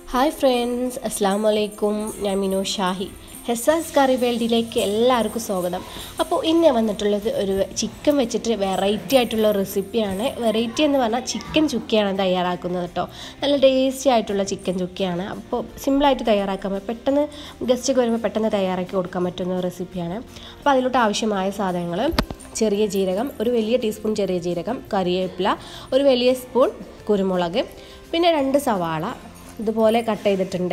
hi friends അസ്സാം വലൈക്കും ഞാൻ മിനു ഷാഹി ഹെസാസ് കറി വേൾഡിലേക്ക് എല്ലാവർക്കും സ്വാഗതം അപ്പോൾ ഇന്ന് ഞാൻ വന്നിട്ടുള്ളത് ഒരു ചിക്കൻ വെച്ചിട്ട് വെറൈറ്റി ആയിട്ടുള്ള റെസിപ്പിയാണ് വെറൈറ്റി എന്ന് പറഞ്ഞാൽ ചിക്കൻ ചുക്കിയാണ് തയ്യാറാക്കുന്നത് കേട്ടോ നല്ല ടേസ്റ്റി ആയിട്ടുള്ള ചിക്കൻ ചുക്കിയാണ് അപ്പോൾ സിമ്പിളായിട്ട് തയ്യാറാക്കാൻ പറ്റും പെട്ടെന്ന് ഗസ്റ്റൊക്കെ വരുമ്പോൾ പെട്ടെന്ന് തയ്യാറാക്കി കൊടുക്കാൻ പറ്റുന്ന റെസിപ്പിയാണ് അപ്പോൾ അതിലോട്ട് ആവശ്യമായ സാധനങ്ങൾ ചെറിയ ജീരകം ഒരു വലിയ ടീസ്പൂൺ ചെറിയ ജീരകം കറിവേപ്പില ഒരു വലിയ സ്പൂൺ കുരുമുളക് പിന്നെ രണ്ട് സവാള ഇതുപോലെ കട്ട് ചെയ്തിട്ടുണ്ട്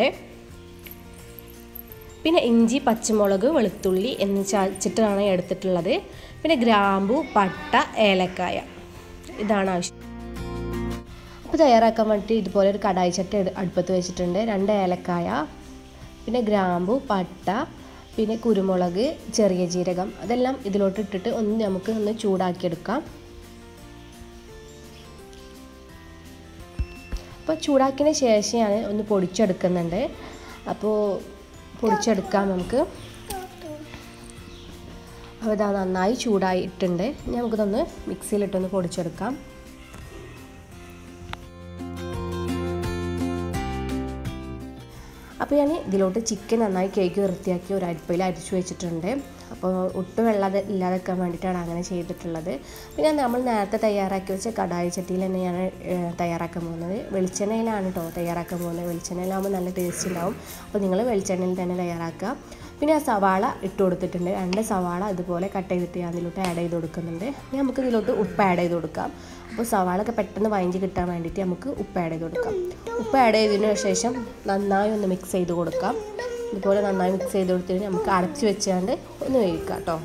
പിന്നെ ഇഞ്ചി പച്ചമുളക് വെളുത്തുള്ളി എന്ന് ചതച്ചിട്ടാണ് എടുത്തിട്ടുള്ളത് പിന്നെ ഗ്രാമ്പു പട്ട ഏലക്കായ ഇതാണ് ആവശ്യം അപ്പോൾ തയ്യാറാക്കാൻ വേണ്ടി ഇതുപോലെ ഒരു കടായി ചട്ടി അടുപ്പത്ത് വെച്ചിട്ടുണ്ട് രണ്ട് ഏലക്കായ പിന്നെ ഗ്രാമ്പു പട്ട പിന്നെ കുരുമുളക് ചെറിയ ജീരകം അതെല്ലാം ഇതിലോട്ട് ഇട്ടിട്ട് ഒന്ന് നമുക്ക് ഒന്ന് ചൂടാക്കിയെടുക്കാം അപ്പോൾ ചൂടാക്കിയതിന് ശേഷം ഞാൻ ഒന്ന് പൊടിച്ചെടുക്കുന്നുണ്ട് അപ്പോൾ പൊടിച്ചെടുക്കാം നമുക്ക് അപ്പോൾ ഇതാ നന്നായി ചൂടായിട്ടുണ്ട് നമുക്കിതൊന്ന് മിക്സിയിലിട്ടൊന്ന് പൊടിച്ചെടുക്കാം അപ്പോൾ ഞാൻ ഇതിലോട്ട് ചിക്കൻ നന്നായി കേക്ക് വൃത്തിയാക്കി ഒരു അരിപ്പയിൽ അരിച്ചു വെച്ചിട്ടുണ്ട് അപ്പോൾ ഒട്ടും വെള്ളം ഇല്ലാതെക്കാൻ വേണ്ടിയിട്ടാണ് അങ്ങനെ ചെയ്തിട്ടുള്ളത് പിന്നെ നമ്മൾ നേരത്തെ തയ്യാറാക്കി വെച്ച കടായി ചട്ടിയിൽ തന്നെയാണ് തയ്യാറാക്കാൻ പോകുന്നത് വെളിച്ചെണ്ണയിലാണ് കേട്ടോ തയ്യാറാക്കാൻ പോകുന്നത് വെളിച്ചെണ്ണയിലാകുമ്പോൾ നല്ല ടേസ്റ്റ് ഉണ്ടാവും അപ്പോൾ നിങ്ങൾ വെളിച്ചെണ്ണയിൽ തന്നെ തയ്യാറാക്കുക പിന്നെ ആ സവാള ഇട്ട് കൊടുത്തിട്ടുണ്ട് രണ്ട് സവാള ഇതുപോലെ കട്ട് ചെയ്തിട്ട് ഞാൻ ഇതിലോട്ട് ആഡ് ചെയ്ത് കൊടുക്കുന്നുണ്ട് ഇനി നമുക്ക് ഇതിലോട്ട് ഉപ്പ് ആഡ് ചെയ്ത് കൊടുക്കാം അപ്പോൾ സവാള ഒക്കെ പെട്ടെന്ന് വഴഞ്ഞ് കിട്ടാൻ വേണ്ടിയിട്ട് നമുക്ക് ഉപ്പ് ആഡ് ചെയ്ത് കൊടുക്കാം ഉപ്പ് ആഡ് ചെയ്തതിന് ശേഷം നന്നായി ഒന്ന് മിക്സ് ചെയ്ത് കൊടുക്കാം ഇതുപോലെ നന്നായി മിക്സ് ചെയ്ത് കൊടുത്തിട്ട് നമുക്ക് അടച്ച് വെച്ചാണ്ട് ഒന്ന് വേവിക്കാം കേട്ടോ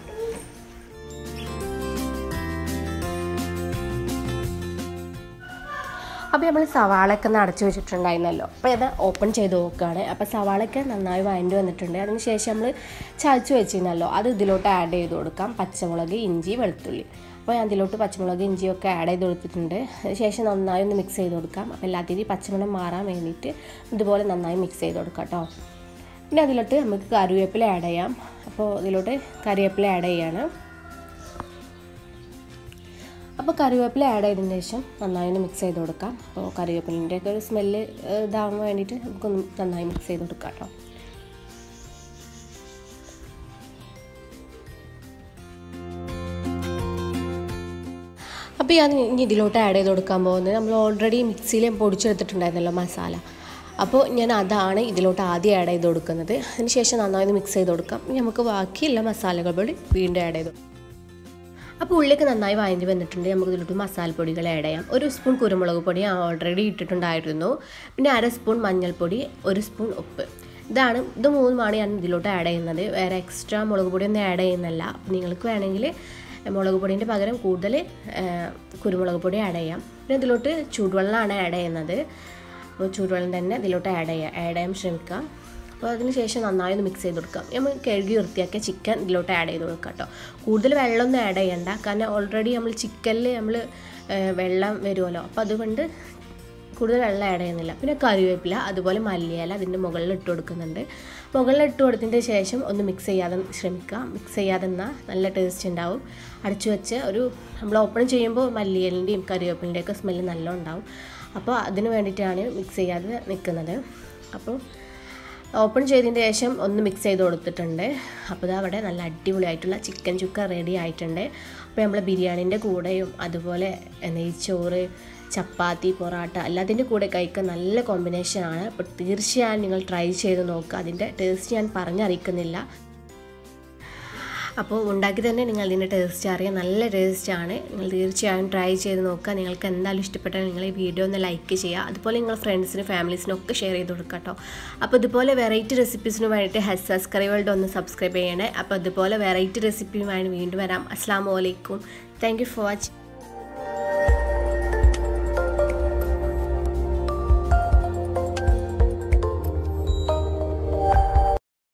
അപ്പോൾ നമ്മൾ സവാളയൊക്കെ ഒന്ന് അടച്ചു വെച്ചിട്ടുണ്ടായിരുന്നല്ലോ അപ്പോൾ ഇത് ഓപ്പൺ ചെയ്ത് നോക്കുകയാണ് അപ്പോൾ സവാളയൊക്കെ നന്നായി വഴണ്ടി വന്നിട്ടുണ്ട് അതിന് ശേഷം നമ്മൾ ചതച്ച് വെച്ചിരുന്നല്ലോ അത് ഇതിലോട്ട് ആഡ് ചെയ്ത് കൊടുക്കാം പച്ചമുളക് ഇഞ്ചി വെളുത്തുള്ളി അപ്പോൾ ഞാൻ അതിലോട്ട് പച്ചമുളക് ഇഞ്ചിയൊക്കെ ആഡ് ചെയ്ത് കൊടുത്തിട്ടുണ്ട് അതിന് ശേഷം നന്നായി ഒന്ന് മിക്സ് ചെയ്ത് കൊടുക്കാം അപ്പോൾ എല്ലാത്തിനും പച്ചമണം മാറാൻ വേണ്ടിയിട്ട് ഇതുപോലെ നന്നായി മിക്സ് ചെയ്ത് കൊടുക്കാം കേട്ടോ പിന്നെ അതിലോട്ട് നമുക്ക് കറിവേപ്പില ആഡ് ചെയ്യാം അപ്പോൾ ഇതിലോട്ട് കറിവേപ്പില ആഡ് ചെയ്യാണ് അപ്പോൾ കറിവേപ്പില ആഡ് ചെയ്തതിന് ശേഷം നന്നായി ഒന്ന് മിക്സ് ചെയ്ത് കൊടുക്കാം അപ്പോൾ കറിവേപ്പിലിൻ്റെ ഒക്കെ ഒരു സ്മെല്ല് ഇതാവാൻ വേണ്ടിയിട്ട് നമുക്കൊന്ന് നന്നായി മിക്സ് ചെയ്ത് കൊടുക്കാം കേട്ടോ അപ്പോൾ ഞാൻ ഇനി ഇതിലോട്ട് ആഡ് ചെയ്ത് കൊടുക്കാൻ പോകുന്നത് നമ്മൾ ഓൾറെഡി മിക്സിയിൽ പൊടിച്ചെടുത്തിട്ടുണ്ടായിരുന്നല്ലോ മസാല അപ്പോൾ ഞാൻ അതാണ് ഇതിലോട്ട് ആദ്യം ആഡ് ചെയ്ത് കൊടുക്കുന്നത് അതിന് ശേഷം നന്നായി മിക്സ് ചെയ്ത് കൊടുക്കാം ഇനി നമുക്ക് ബാക്കിയുള്ള മസാലകൾ കൂടി വീണ്ടും ആഡ് ചെയ്ത് അപ്പോൾ ഉള്ളിലേക്ക് നന്നായി വാങ്ങി വന്നിട്ടുണ്ട് നമുക്ക് ഇതിലോട്ട് മസാലപ്പൊടികൾ ആഡ് ചെയ്യാം ഒരു സ്പൂൺ കുരുമുളക് പൊടി ഓൾറെഡി ഇട്ടിട്ടുണ്ടായിരുന്നു പിന്നെ അര സ്പൂൺ മഞ്ഞൾപ്പൊടി ഒരു സ്പൂൺ ഉപ്പ് ഇതാണ് ഇത് മൂന്നുമാണ് ഞാൻ ഇതിലോട്ട് ആഡ് ചെയ്യുന്നത് വേറെ എക്സ്ട്രാ മുളക് പൊടി ഒന്നും ആഡ് ചെയ്യുന്നില്ല നിങ്ങൾക്ക് വേണമെങ്കിൽ മുളക് പൊടീൻ്റെ പകരം കൂടുതൽ കുരുമുളക് പൊടി ആഡ് ചെയ്യാം പിന്നെ ഇതിലോട്ട് ചൂടുവെള്ളമാണ് ആഡ് ചെയ്യുന്നത് അപ്പോൾ ചൂടുവെള്ളം തന്നെ ഇതിലോട്ട് ആഡ് ചെയ്യുക ആഡ് ചെയ്യാൻ ശ്രമിക്കാം അപ്പോൾ അതിന് ശേഷം നന്നായി ഒന്ന് മിക്സ് ചെയ്ത് കൊടുക്കാം നമ്മൾ കഴുകി വൃത്തിയാക്കിയ ചിക്കൻ ഇതിലോട്ട് ആഡ് ചെയ്ത് കൊടുക്കാം കേട്ടോ കൂടുതൽ വെള്ളമൊന്നും ആഡ് ചെയ്യണ്ട കാരണം ഓൾറെഡി നമ്മൾ ചിക്കനിൽ നമ്മൾ വെള്ളം വരുമല്ലോ അപ്പോൾ അതുകൊണ്ട് കൂടുതൽ വെള്ളം ആഡ് ചെയ്യുന്നില്ല പിന്നെ കറിവേപ്പില അതുപോലെ മല്ലിയില അതിൻ്റെ മുകളിൽ ഇട്ട് കൊടുക്കുന്നുണ്ട് മുകളിൽ ഇട്ട് കൊടുത്തതിൻ്റെ ശേഷം ഒന്ന് മിക്സ് ചെയ്യാതെ ശ്രമിക്കുക മിക്സ് ചെയ്യാതെ എന്നാൽ നല്ല ടേസ്റ്റ് ഉണ്ടാവും അടച്ചു വെച്ച് ഒരു നമ്മൾ ഓപ്പൺ ചെയ്യുമ്പോൾ മല്ലിയിലിൻ്റെയും കറിവേപ്പിലിൻ്റെയും ഒക്കെ സ്മെല്ല് നല്ല ഉണ്ടാവും അപ്പോൾ അതിന് വേണ്ടിയിട്ടാണ് മിക്സ് ചെയ്യാതെ നിൽക്കുന്നത് അപ്പോൾ ഓപ്പൺ ചെയ്തതിന് ശേഷം ഒന്ന് മിക്സ് ചെയ്ത് കൊടുത്തിട്ടുണ്ട് അപ്പോൾ ഇത് അവിടെ നല്ല അടിപൊളിയായിട്ടുള്ള ചിക്കൻ ചുക്ക റെഡി ആയിട്ടുണ്ട് അപ്പോൾ നമ്മൾ ബിരിയാണീൻ്റെ കൂടെയും അതുപോലെ നെയ്ച്ചോറ് ചപ്പാത്തി പൊറാട്ട എല്ലാത്തിൻ്റെ കൂടെ കഴിക്കാൻ നല്ല കോമ്പിനേഷനാണ് അപ്പോൾ തീർച്ചയായും നിങ്ങൾ ട്രൈ ചെയ്ത് നോക്കുക അതിൻ്റെ ടേസ്റ്റ് ഞാൻ പറഞ്ഞറിയിക്കുന്നില്ല അപ്പോൾ ഉണ്ടാക്കി തന്നെ നിങ്ങൾ ഇതിൻ്റെ ടേസ്റ്റ് അറിയാം നല്ല ടേസ്റ്റാണ് നിങ്ങൾ തീർച്ചയായും ട്രൈ ചെയ്ത് നോക്കുക നിങ്ങൾക്ക് എന്തായാലും ഇഷ്ടപ്പെട്ടാൽ നിങ്ങൾ ഈ വീഡിയോ ഒന്ന് ലൈക്ക് ചെയ്യുക അതുപോലെ നിങ്ങൾ ഫ്രണ്ട്സിനും ഫാമിലീസിനും ഒക്കെ ഷെയർ ചെയ്ത് കൊടുക്കുക കേട്ടോ അപ്പോൾ ഇതുപോലെ വെറൈറ്റി റെസിപ്പീസിന് വേണ്ടിയിട്ട് ഹെസ് സബ്സ്ക്രൈബുകളുടെ ഒന്ന് സബ്സ്ക്രൈബ് ചെയ്യണേ അപ്പോൾ ഇതുപോലെ വെറൈറ്റി റെസിപ്പിയുമായി വീണ്ടും വരാം അസ്സാം വലൈക്കും താങ്ക് യു ഫോർ വാച്ചിങ്